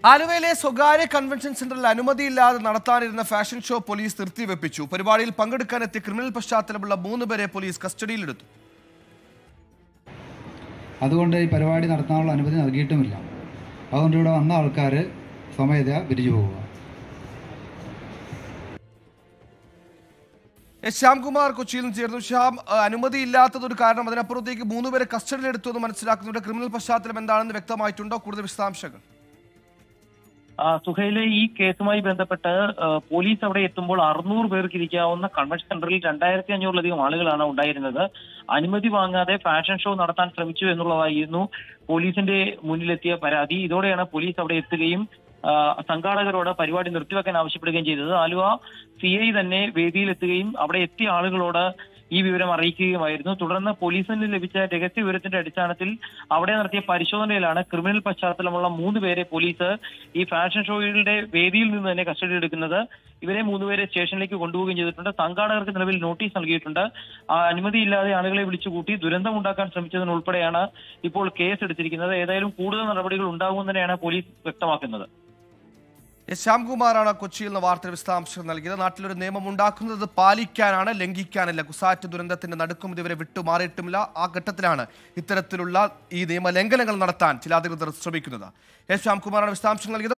ആലുവയിലെ സ്വകാര്യ കൺവെൻഷൻ സെന്ററിൽ അനുമതിയില്ലാതെ നടത്താനിരുന്ന ഫാഷൻ ഷോ പോലീസ് നിർത്തിവെപ്പിച്ചു പരിപാടിയിൽ പങ്കെടുക്കാനെത്തിയ ക്രിമിനൽ പശ്ചാത്തലമുള്ള മൂന്ന് പേരെ പോലീസ് കസ്റ്റഡിയിലെടുത്തു അതുകൊണ്ട് ഈ പരിപാടി നടത്താനുള്ള അനുമതി നൽകിയിട്ടുമില്ല അതുകൊണ്ട് ഇവിടെ വന്ന ആൾക്കാർ സ്വമേധയാ പിരിച്ചു പോവുക എസ് ശ്യാംകുമാർ കൊച്ചിയിൽ നിന്ന് ചേർന്നു ശ്യാം അഹ് അനുമതിയില്ലാത്തതൊരു കാരണം അതിനപ്പുറത്തേക്ക് മൂന്ന് പേരെ കസ്റ്റഡിയിലെടുത്തു എന്ന് മനസ്സിലാക്കുന്നുണ്ട് ക്രിമിനൽ പശ്ചാത്തലം എന്താണെന്ന് വ്യക്തമായിട്ടുണ്ടോ കൂടുതൽ വിശദാംശങ്ങൾ ആ, സുഹൈലെ ഈ കേസുമായി ബന്ധപ്പെട്ട് ആ, പോലീസ് അവിടെ എത്തുമ്പോൾ അറുന്നൂറ് പേർക്ക് ഇരിക്കാവുന്ന കൺവെൻഷൻ സെന്ററിൽ രണ്ടായിരത്തി അഞ്ഞൂറിലധികം ആളുകളാണ് ഉണ്ടായിരുന്നത് അനുമതി വാങ്ങാതെ ഫാഷൻ ഷോ നടത്താൻ ശ്രമിച്ചു എന്നുള്ളതായിരുന്നു പോലീസിന്റെ മുന്നിലെത്തിയ പരാതി ഇതോടെയാണ് പോലീസ് അവിടെ എത്തുകയും ആ, സംഘാടകരോട് പരിപാടി നിർത്തിവെക്കാൻ ആവശ്യപ്പെടുകയും ചെയ്തത് ആലുവ സി ഐ തന്നെ വേദിയിലെത്തുകയും അവിടെ എത്തിയ ആളുകളോട് ഈ വിവരം അറിയിക്കുകയുമായിരുന്നു തുടർന്ന് പോലീസിന് ലഭിച്ച രഹസ്യ വിവരത്തിന്റെ അടിസ്ഥാനത്തിൽ അവിടെ നടത്തിയ പരിശോധനയിലാണ് ക്രിമിനൽ പശ്ചാത്തലമുള്ള മൂന്ന് പേരെ പോലീസ് ഈ ഫാഷൻ ഷോയുടെ വേദിയിൽ നിന്ന് തന്നെ കസ്റ്റഡി എടുക്കുന്നത് ഇവരെ മൂന്നുപേരെ സ്റ്റേഷനിലേക്ക് കൊണ്ടുപോവുകയും ചെയ്തിട്ടുണ്ട് സംഘാടകർക്ക് നിലവിൽ നോട്ടീസ് നൽകിയിട്ടുണ്ട് ആ അനുമതിയില്ലാതെ ആളുകളെ വിളിച്ചുകൂട്ടി ദുരന്തമുണ്ടാക്കാൻ ശ്രമിച്ചതിനുൾപ്പെടെയാണ് ഇപ്പോൾ കേസ് എടുത്തിരിക്കുന്നത് ഏതായാലും കൂടുതൽ നടപടികൾ ഉണ്ടാകുമെന്ന് തന്നെയാണ് പോലീസ് വ്യക്തമാക്കുന്നത് എസ് ശ്യാംകുമാറാണ് കൊച്ചിയിൽ നിന്ന് വാർത്തയുടെ വിശദാംശങ്ങൾ നൽകിയത് നാട്ടിലൊരു നിയമം ഉണ്ടാക്കുന്നത് പാലിക്കാനാണ് ലംഘിക്കാനല്ല കുസാറ്റ് ദുരന്തത്തിന്റെ നടുക്കും ഇതുവരെ വിട്ടുമാറിയിട്ടുമില്ല ആ ഘട്ടത്തിലാണ് ഇത്തരത്തിലുള്ള ഈ നിയമ ലംഘനങ്ങൾ നടത്താൻ ചില അധികൃതർ ശ്രമിക്കുന്നത് എസ് ശ്യാംകുമാറാണ് വിശദാംശങ്ങൾ നൽകിയത്